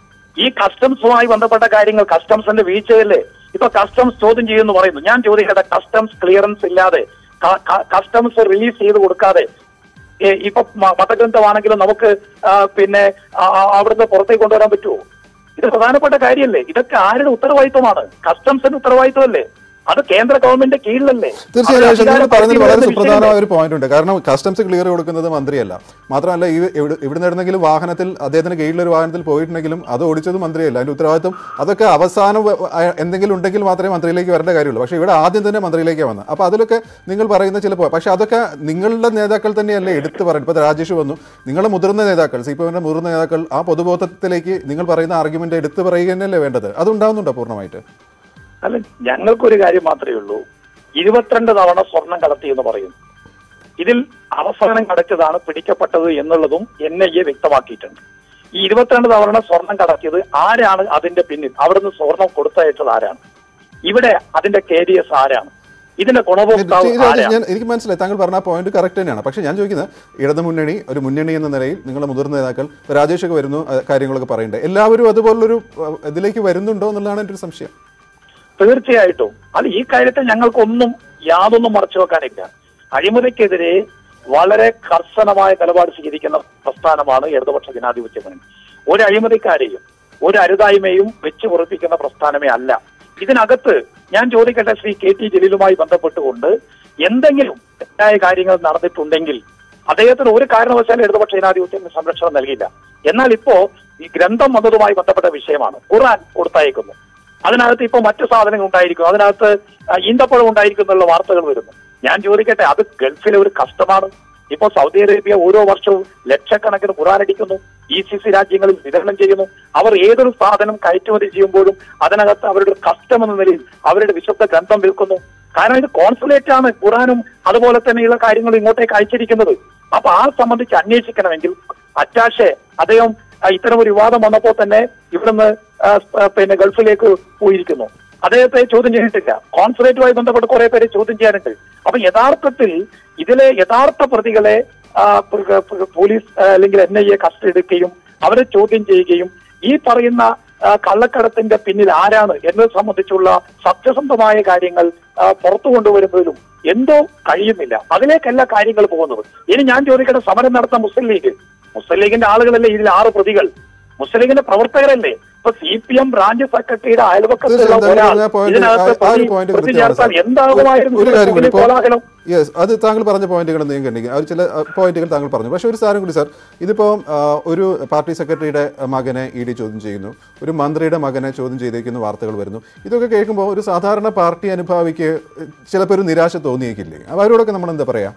ഈ കസ്റ്റംസുമായി ബന്ധപ്പെട്ട കാര്യങ്ങൾ കസ്റ്റംസിന്റെ വീഴ്ചയല്ലേ ഇപ്പൊ കസ്റ്റംസ് ചോദ്യം ചെയ്യുമെന്ന് പറയുന്നു ഞാൻ ചോദിക്കട്ടെ കസ്റ്റംസ് ക്ലിയറൻസ് ഇല്ലാതെ ക- ക- കസ്റ്റംസ് റിലീസ് ചെയ്ത് കൊടുക്കാതെ ഏ, ഇപ്പൊ മ- മതഗ്രന്ഥമാണെങ്കിലും നമുക്ക് ആ, പിന്നെ ആ, ആ, അവിടുന്ന് പുറത്തേക്ക് കൊണ്ടുവരാൻ പറ്റുമോ ഇത് പ്രധാനപ്പെട്ട കാര്യമല്ലേ ഇതൊക്കെ ആരുടെ ഉത്തരവാദിത്വമാണ് കസ്റ്റംസിന്റെ ഉത്തരവാദിത്വമല്ലേ അത് കേന്ദ്ര ഗവൺമെന്റ് കീഴിലല്ലേ തീർച്ചയായും അവരുടെ പക്ഷേ നിങ്ങൾ അധികാര പറഞ്ഞതിൽ വളരെ പരിധിയിൽ സുപ്രധാനമായ വിഷയമല്ലേ? ഒരു പോയിന്റ് ഉണ്ട് കാരണം കസ്റ്റംസ് ക്ലിയർ കൊടുക്കുന്നത് മന്ത്രിയല്ല മാത്രമല്ല ഈ ഇവിടെ- ഇവിടുന്ന് എവിടുന്നെങ്കിലും വാഹനത്തിൽ അദ്ദേഹത്തിന് കീഴിലൊരു വാഹനത്തിൽ പോയിട്ടുണ്ടെങ്കിലും അത് ഓടിച്ചത് മന്ത്രിയല്ല അതിന്റെ ഉത്തരവാദിത്വം അതൊക്കെ അവസാനം വ- വ- എന്തെങ്കിലും ഉണ്ടെങ്കിൽ മാത്രമേ മന്ത്രിയിലേക്ക് വരേണ്ട കാര്യമുള്ളൂ പക്ഷേ ഇവിടെ ആദ്യം തന്നെ മന്ത്രിയിലേക്ക് വന്നത് അപ്പോൾ അതിലൊക്കെ നിങ്ങൾ പറയുന്ന ചില പോ- പക്ഷേ അതൊക്കെ നിങ്ങളുടെ നേതാക്കൾ തന്നെയല്ലേ എടുത്തു പറയുന്നത് ഇപ്പോൾ രാജേഷ് വന്നു നിങ്ങളുടെ മുതിർന്ന നേതാക്കൾ സി പി എമ്മിന്റെ മുതിർന്ന നേതാക്കൾ ആ പൊതുബോധത്തിലേക്ക് നിങ്ങൾ പറയുന്ന ആർഗ്യുമെന്റ് എടുത്തു പറയുക തന്നെയല്ലേ വേണ്ടത് അതുണ്ടാവുന്നുണ്ടോ പൂർണ്ണമായിട്ട് അല്ല ഞങ്ങൾക്കൊരു കാര്യം മാത്രമേ ഉള്ളൂ ഇരുപത്തിരണ്ട് തവണ സ്വർണം കടത്തി എന്ന് പറയുന്നു ഇതിൽ അവസാനം കടച്ചതാണ് പിടിക്കപ്പെട്ടത് എന്നുള്ളതും എൻ ഐ എ വ്യക്തമാക്കിയിട്ടുണ്ട് ഈ ഇരുപത്തിരണ്ട് തവണ സ്വർണം കടത്തിയത് ആരാണ് അതിന്റെ പിന്നിൽ അവിടുന്ന് സ്വർണം കൊടുത്തയച്ചത് ആരാണ് ഇവിടെ അതിന്റെ കെ ഡി എസ് ആരാണ് ഇതിന്റെ ഗുണഭോക്താവ് ഇത് ആരാണ് ഞാൻ എനിക്ക് മനസ്സിലായി താങ്കൾ പറഞ്ഞ പോയിന്റ് കറക്റ്റ് തന്നെയാണ് പക്ഷേ ഞാൻ ചോദിക്കുന്നത് ഇടതു മുന്നണി ഒരു മുന്നണി എന്ന നിലയിൽ നിങ്ങളുടെ മുതിർന്ന നേതാക്കൾ ഇപ്പൊ രാജേഷൊക്കെ വരുന്നു അഹ് കാര്യങ്ങളൊക്കെ പറയണ്ടേ എല്ലാവരും അതുപോലൊരു അഹ് ഇതിലേക്ക് വരുന്നുണ്ടോ എന്നുള്ളതാണ് എൻ്റെ ഒരു സംശയം തീർച്ചയായിട്ടും അത് ഈ കാര്യത്തിൽ ഞങ്ങൾക്കൊന്നും യാതൊന്നും മറച്ചു വെക്കാനില്ല അഴിമതിക്കെതിരെ വളരെ കർശനമായ നിലപാട് സ്വീകരിക്കുന്ന പ്രസ്ഥാനമാണ് ഇടതുപക്ഷ ജനാധിപത്യ മുന്നണി ഒരു അഴിമതിക്കാരെയും ഒരു അരുതായ്മയും വെച്ച് ഉറപ്പിക്കുന്ന പ്രസ്ഥാനമേ അല്ല ഇതിനകത്ത് ഞാൻ ചോദിക്കട്ടെ ശ്രീ കെ ടി ജലീലുമായി ബന്ധപ്പെട്ടുകൊണ്ട് എന്തെങ്കിലും തെറ്റായ കാര്യങ്ങൾ നടന്നിട്ടുണ്ടെങ്കിൽ അദ്ദേഹത്തിന് ഒരു കാരണവശാലും ഇടതുപക്ഷ ജനാധിപത്യത്തിന് സംരക്ഷണം നൽകില്ല എന്നാൽ ഇപ്പോ ഈ ഗ്രന്ഥം വന്നതുമായി ബന്ധപ്പെട്ട വിഷയമാണ് ഖുർആൻ കൊടുത്തയക്കുന്നു അതിനകത്ത് ഇപ്പൊ മറ്റു സാധനങ്ങൾ ഉണ്ടായിരിക്കും അതിനകത്ത് ആ, ഈന്തപ്പഴം ഉണ്ടായിരിക്കും എന്നുള്ള വാർത്തകൾ വരുന്നു ഞാൻ ചോദിക്കട്ടെ അത് ഗൾഫിലെ ഒരു കഷ്ടമാണ് ഇപ്പൊ സൗദി അറേബ്യ ഓരോ വർഷവും ലക്ഷക്കണക്കിന് ഖുറാൻ അടിക്കുന്നു ഇ സി സി രാജ്യങ്ങളിൽ വിതരണം ചെയ്യുന്നു അവർ ഏതൊരു സാധനം കയറ്റുമതി ചെയ്യുമ്പോഴും അതിനകത്ത് അവരുടെ കസ്റ്റം എന്ന നിലയിൽ അവരുടെ വിശുദ്ധ ഗ്രന്ഥം വിൽക്കുന്നു കാരണം ഇത് കോൺസുലേറ്റ് ആണ് ഖുറാനും അതുപോലെ തന്നെയുള്ള കാര്യങ്ങൾ ഇങ്ങോട്ടേക്ക് അയച്ചിരിക്കുന്നത് അപ്പൊ ആ സംബന്ധിച്ച് അന്വേഷിക്കണമെങ്കിൽ അറ്റാഷെ അദ്ദേഹം ആ, ഇത്തരം ഒരു വിവാദം വന്നപ്പോൾ തന്നെ ഇവിടുന്ന് ആ, ആ, പിന്നെ ഗൾഫിലേക്ക് പോയിരിക്കുന്നു അദ്ദേഹത്തെ ചോദ്യം ചെയ്തിട്ടില്ല കോൺസുലേറ്റുമായി ബന്ധപ്പെട്ട് കുറെ പേരെ ചോദ്യം ചെയ്യാനുണ്ട് അപ്പൊ യഥാർത്ഥത്തിൽ ഇതിലെ യഥാർത്ഥ പ്രതികളെ ആ, പ- പ- പോലീസ് ആ, അല്ലെങ്കിൽ എൻ ഐ എ കസ്റ്റഡി എടുക്കുകയും അവരെ ചോദ്യം ചെയ്യുകയും ഈ പറയുന്ന ആ, കള്ളക്കടത്തിന്റെ പിന്നിൽ ആരാണ് എന്നത് സംബന്ധിച്ചുള്ള സത്യസന്ധമായ കാര്യങ്ങൾ ആ, പുറത്തു കൊണ്ടുവരുന്നതിലും എന്തോ കഴിയുന്നില്ല അതിലേക്കല്ല കാര്യങ്ങൾ പോകുന്നത് ഇനി ഞാൻ ചോദിക്കട്ടെ സമരം നടത്തുന്ന മുസ്ലിം ലീഗ് മുസ്ലിം ലീഗിന്റെ ആളുകളല്ലേ ഇതിൽ ആറ് പ്രതികൾ മുസ്ലിം ലീഗിന്റെ പ്രവർത്തകരല്ലേ ഇപ്പൊ സി പി എം ബ്രാഞ്ച് സെക്രട്ടറിയുടെ അയൽവക്കത്തുള്ള തീർച്ചയായും ഒരാൾ താങ്കൾ പറഞ്ഞ point- ഇതിനകത്ത് ആ- ആ ഒരു പ്രതി- point പ്രതി കൃത്യമാണ് ചേർത്താൽ സാർ. എന്താകുമായിരുന്നു ഒരു കാര്യം കൂടി ഇതിലെ ഇപ്പോൾ കോലാഹലം യെസ് അത് താങ്കൾ പറഞ്ഞ പോയിന്റുകൾ എന്തെങ്കിലും കണ്ടിരിക്കും അത് ചില പോയിന്റുകൾ താങ്കൾ പറഞ്ഞു പക്ഷേ ഒരു സാധനം കൂടി സാർ ഇതിപ്പോൾ ഒരു പാർട്ടി സെക്രട്ടറിയുടെ മകനെ ഇ ഡി ചോദ്യം ചെയ്യുന്നു ഒരു മന്ത്രിയുടെ മകനെ ചോദ്യം ചെയ്തേക്കുന്ന വാർത്തകൾ വരുന്നു ഇതൊക്കെ കേൾക്കുമ്പോൾ ഒരു സാധാരണ പാർട്ടി അനുഭാവിക്ക് ചിലപ്പോൾ ഒരു നിരാശ തോന്നിയേക്കില്ലേ അപ്പോൾ അവരോടൊക്കെ നമ്മൾ എന്താ പറയാ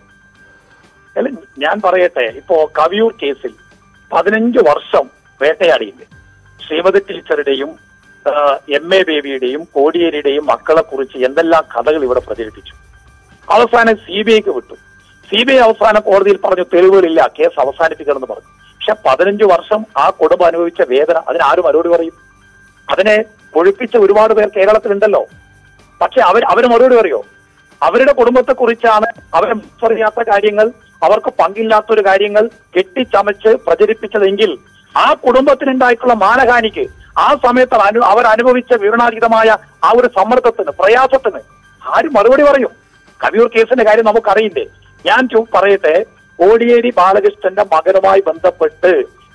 അല്ല ഞാൻ പറയട്ടെ ഇപ്പോ കവിയൂർ കേസിൽ പതിനഞ്ച് വർഷം വേട്ടയാടിയില്ലേ ശ്രീമതി ടീച്ചറുടെയും എം എ ബേബിയുടെയും കോടിയേരിയുടെയും മക്കളെ കുറിച്ച് എന്തെല്ലാം കഥകൾ ഇവിടെ പ്രചരിപ്പിച്ചു അവസാനം സി ബി ഐക്ക് വിട്ടു സി ബി ഐ അവസാനം കോടതിയിൽ പറഞ്ഞു തെളിവുകളില്ല കേസ് അവസാനിപ്പിക്കണമെന്ന് പറഞ്ഞു പക്ഷെ പതിനഞ്ച് വർഷം ആ കുടുംബം അനുഭവിച്ച വേദന അതിന് ആരും മറുപടി പറയും അതിനെ പൊഴിപ്പിച്ച ഒരുപാട് പേർ കേരളത്തിലുണ്ടല്ലോ പക്ഷെ അവർ അവർ മറുപടി പറയോ അവരുടെ കുടുംബത്തെ കുറിച്ചാണ് അവരെ അറിയാത്ത കാര്യങ്ങൾ അവർക്ക് പങ്കില്ലാത്തൊരു കാര്യങ്ങൾ കെട്ടിച്ചമച്ച് പ്രചരിപ്പിച്ചതെങ്കിൽ ആ കുടുംബത്തിനുണ്ടായിട്ടുള്ള മാനഹാനിക്ക് ആ സമയത്ത് അനു അവർ അനുഭവിച്ച വിവരണാതീതമായ ആ ഒരു സമ്മർദ്ദത്തിന് പ്രയാസത്തിന് ആരും മറുപടി പറയും കവിയൂർ കേസിന്റെ കാര്യം നമുക്കറിയില്ലേ ഞാൻ ചോ- പറയട്ടെ കോടിയേരി ബാലകൃഷ്ണന്റെ മകനുമായി ബന്ധപ്പെട്ട്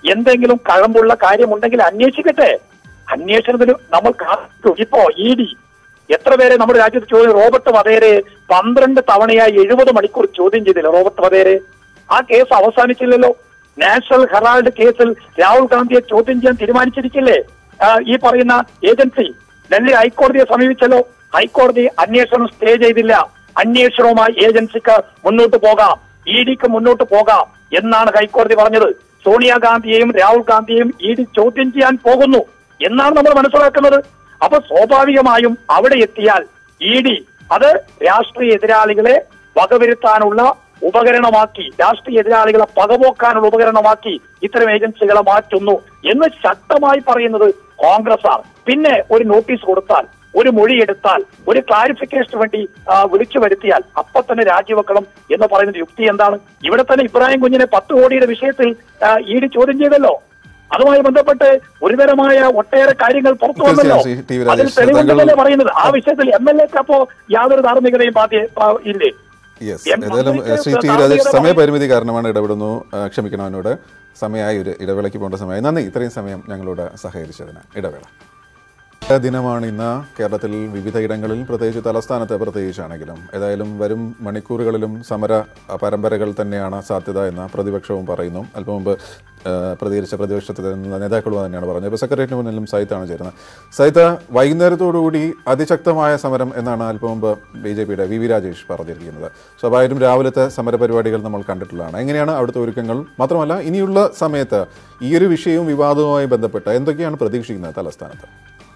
എന്തെങ്കിലും കഴമ്പുള്ള കാര്യമുണ്ടെങ്കിൽ അന്വേഷിക്കട്ടെ അന്വേഷണത്തിന് നമ്മൾ കാത്തു ഇപ്പോ ഇ ഡി എത്ര പേരെ നമ്മുടെ രാജ്യത്ത് ചോദ്യം റോബർട്ട് വധേരെ പന്ത്രണ്ട് തവണയായി എഴുപത് മണിക്കൂർ ചോദ്യം ചെയ്തില്ല റോബർട്ട് വധേരെ ആ കേസ് അവസാനിച്ചില്ലല്ലോ നാഷണൽ ഹെറാൾഡ് കേസിൽ രാഹുൽ ഗാന്ധിയെ ചോദ്യം ചെയ്യാൻ തീരുമാനിച്ചിരിക്കില്ലേ ആ, ഈ പറയുന്ന ഏജൻസി ഡൽഹി ഹൈക്കോടതിയെ സമീപിച്ചല്ലോ ഹൈക്കോടതി അന്വേഷണം സ്റ്റേ ചെയ്തില്ല അന്വേഷണവുമായി ഏജൻസിക്ക് മുന്നോട്ട് പോകാം ഇ ഡിക്ക് മുന്നോട്ട് പോകാം എന്നാണ് ഹൈക്കോടതി പറഞ്ഞത് സോണിയാഗാന്ധിയെയും രാഹുൽ ഗാന്ധിയെയും ഇ ഡി ചോദ്യം ചെയ്യാൻ പോകുന്നു എന്നാണ് നമ്മൾ മനസ്സിലാക്കുന്നത് അപ്പൊ സ്വാഭാവികമായും അവിടെ എത്തിയാൽ ഇ ഡി അത് രാഷ്ട്രീയ എതിരാളികളെ വകവരുത്താനുള്ള ഉപകരണമാക്കി രാഷ്ട്രീയ എതിരാളികളെ പകപോക്കാനുള്ള ഉപകരണമാക്കി ഇത്തരം ഏജൻസികളെ മാറ്റുന്നു എന്ന് ശക്തമായി പറയുന്നത് കോൺഗ്രസ് ആണ് പിന്നെ ഒരു നോട്ടീസ് കൊടുത്താൽ ഒരു മൊഴിയെടുത്താൽ ഒരു ക്ലാരിഫിക്കേഷന് വേണ്ടി ആ, വിളിച്ചു വരുത്തിയാൽ അപ്പൊ തന്നെ രാജിവെക്കണം എന്ന് പറയുന്ന യുക്തി എന്താണ് ഇവിടെ തന്നെ ഇബ്രാഹിം കുഞ്ഞിനെ പത്ത് കോടിയുടെ വിഷയത്തിൽ ഇ ഡി ചോദ്യം ചെയ്തല്ലോ അതുമായി ബന്ധപ്പെട്ട് ഗുരുതരമായ ഒട്ടേറെ കാര്യങ്ങൾ പുറത്തു വന്നല്ലോ തീർച്ചയായും, ശ്രീ ടി. വി. അതിൽ രാജേഷ്, തെളിവുണ്ടല്ലേ താങ്കൾ- പറയുന്നത് ആ വിഷയത്തിൽ എം എൽ എക്ക് അപ്പോ യാതൊരു ധാർമ്മികതയും ബാധ്യ ആ, ഇല്ലേ യെസ് എം ഏതായാലും മന്ത്രിക്ക് ശ്രീ ടി ധാർമ്മികത രാജേഷ് പറയും. സമയപരിമിതി കാരണമാണ് ഇടപെടുന്നു ആ, ക്ഷമിക്കണം എന്നോട് സമയമായി ഒരു ഇടവേളയ്ക്ക് പോകേണ്ട സമയമായി നന്ദി ഇത്രയും സമയം ഞങ്ങളോട് സഹകരിച്ചതിന് ഇടവേള ദിനമാണ് ഇന്ന് കേരളത്തിൽ വിവിധ ഇടങ്ങളിൽ പ്രത്യേകിച്ച് തലസ്ഥാനത്ത് പ്രത്യേകിച്ചാണെങ്കിലും ഏതായാലും വരും മണിക്കൂറുകളിലും സമര പരമ്പരകൾ തന്നെയാണ് സാധ്യത എന്ന് പ്രതിപക്ഷവും പറയുന്നു അല്പം മുമ്പ് ആ, പ്രതികരിച്ച പ്രതിപക്ഷത്തിൽ നിന്ന് നേതാക്കളും തന്നെയാണ് പറഞ്ഞത് ഇപ്പോൾ സെക്രട്ടേറിയറ്റിന് മുന്നിലും സൈത്താണ് ചേരുന്നത് സൈത്ത് വൈകുന്നേരത്തോടുകൂടി അതിശക്തമായ സമരം എന്നാണ് അല്പം മുമ്പ് ബി ജെ പിയുടെ വി വി രാജേഷ് പറഞ്ഞിരിക്കുന്നത് സ്വാഭാവികമായിട്ടും രാവിലത്തെ സമരപരിപാടികൾ നമ്മൾ കണ്ടിട്ടുള്ളതാണ് എങ്ങനെയാണ് അവിടുത്തെ ഒരുക്കങ്ങൾ മാത്രമല്ല ഇനിയുള്ള സമയത്ത് ഈ ഒരു വിഷയവും വിവാദവുമായി ബന്ധപ്പെട്ട് എന്തൊക്കെയാണ് പ്രതീക്ഷിക്കുന്നത് തലസ്ഥാനത്ത്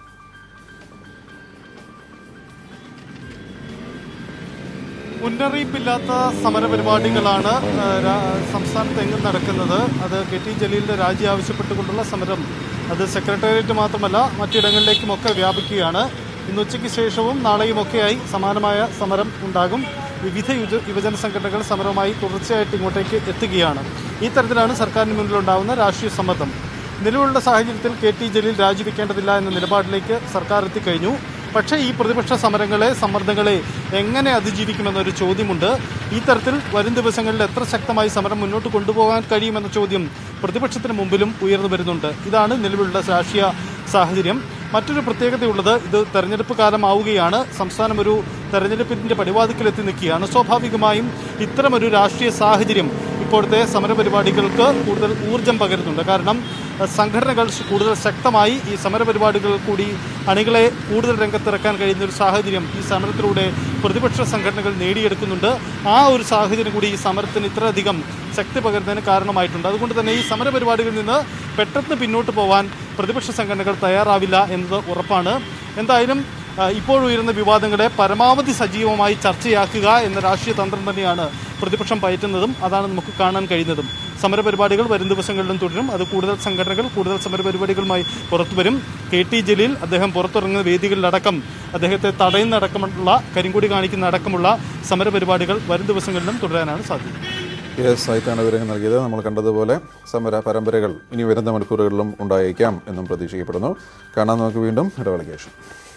മുന്നറിയിപ്പില്ലാത്ത സമരപരിപാടികളാണ് ആ, രാ- സംസ്ഥാനത്ത് എങ്ങും നടക്കുന്നത് അത് കെ ടി ജലീലിന്റെ രാജി ആവശ്യപ്പെട്ടുകൊണ്ടുള്ള സമരം അത് സെക്രട്ടേറിയറ്റ് മാത്രമല്ല മറ്റിടങ്ങളിലേക്കുമൊക്കെ വ്യാപിക്കുകയാണ് ഇന്ന് ഉച്ചയ്ക്ക് ശേഷവും നാളെയുമൊക്കെയായി സമാനമായ സമരം ഉണ്ടാകും വിവിധ യുവജ യുവജന സംഘടനകൾ സമരവുമായി തുടർച്ചയായിട്ട് ഇങ്ങോട്ടേക്ക് എത്തുകയാണ് ഈ തരത്തിലാണ് സർക്കാരിന് മുന്നിലുണ്ടാകുന്ന രാഷ്ട്രീയ സമ്മർദ്ദം നിലവിലുള്ള സാഹചര്യത്തിൽ കെ ടി ജലീൽ രാജിവെക്കേണ്ടതില്ല എന്ന നിലപാടിലേക്ക് സർക്കാർ എത്തിക്കഴിഞ്ഞു പക്ഷേ ഈ പ്രതിപക്ഷ സമരങ്ങളെ സമ്മർദ്ദങ്ങളെ എങ്ങനെ അതിജീവിക്കുമെന്നൊരു ചോദ്യമുണ്ട് ഈ തരത്തിൽ വരും ദിവസങ്ങളിൽ എത്ര ശക്തമായി സമരം മുന്നോട്ട് കൊണ്ടുപോകാൻ കഴിയുമെന്ന ചോദ്യം പ്രതിപക്ഷത്തിന് മുമ്പിലും ഉയർന്നു വരുന്നുണ്ട് ഇതാണ് നിലവിലുള്ള രാഷ്ട്രീയ സാഹചര്യം മറ്റൊരു പ്രത്യേകതയുള്ളത് ഇത് തെരഞ്ഞെടുപ്പ് കാലമാവുകയാണ് സംസ്ഥാനം ഒരു തെരഞ്ഞെടുപ്പിന്റെ പടിവാതിക്കലെത്തി നിൽക്കുകയാണ് സ്വാഭാവികമായും ഇത്തരമൊരു രാഷ്ട്രീയ സാഹചര്യം ഇപ്പോഴത്തെ സമരപരിപാടികൾക്ക് കൂടുതൽ ഊർജം പകരുന്നുണ്ട് കാരണം അഹ്, സംഘടനകൾ ശ- കൂടുതൽ ശക്തമായി ഈ സമരപരിപാടികൾ കൂടി അണികളെ കൂടുതൽ രംഗത്തിറക്കാൻ കഴിയുന്ന ഒരു സാഹചര്യം ഈ സമരത്തിലൂടെ പ്രതിപക്ഷ സംഘടനകൾ നേടിയെടുക്കുന്നുണ്ട് ആ ഒരു സാഹചര്യം കൂടി ഈ സമരത്തിന് ഇത്രയധികം ശക്തി പകരുന്നതിന് കാരണമായിട്ടുണ്ട് അതുകൊണ്ട് തന്നെ ഈ സമരപരിപാടികളിൽ നിന്ന് പെട്ടെന്ന് പിന്നോട്ട് പോവാൻ പ്രതിപക്ഷ സംഘടനകൾ തയ്യാറാവില്ല എന്നത് ഉറപ്പാണ് എന്തായാലും ആ, ഇപ്പോഴുയരുന്ന വിവാദങ്ങളെ പരമാവധി സജീവമായി ചർച്ചയാക്കുക എന്ന രാഷ്ട്രീയ തന്ത്രം തന്നെയാണ് പ്രതിപക്ഷം പയറ്റുന്നതും അതാണ് നമുക്ക് കാണാൻ കഴിയുന്നതും സമരപരിപാടികൾ വരും ദിവസങ്ങളിലും തുടരും അത് കൂടുതൽ സംഘടനകൾ കൂടുതൽ സമരപരിപാടികളുമായി പുറത്തു വരും കെ ടി ജലീൽ അദ്ദേഹം പുറത്തിറങ്ങുന്ന വേദികളിലടക്കം അദ്ദേഹത്തെ തടയുന്നടക്കമുള്ള കരിങ്കൊടി കാണിക്കുന്ന അടക്കമുള്ള സമരപരിപാടികൾ വരും ദിവസങ്ങളിലും തുടരാനാണ് സാധ്യത യെസ് സായിത്താണ് വിവരങ്ങൾ നൽകിയത് നമ്മൾ കണ്ടതുപോലെ സമര പരമ്പരകൾ ഇനി വരുന്ന മണിക്കൂറുകളിലും ഉണ്ടായേക്കാം എന്നും പ്രതീക്ഷിക്കപ്പെടുന്നു കാണാൻ നമുക്ക് വീണ്ടും ഇടവേളയ്ക്ക് ശേഷം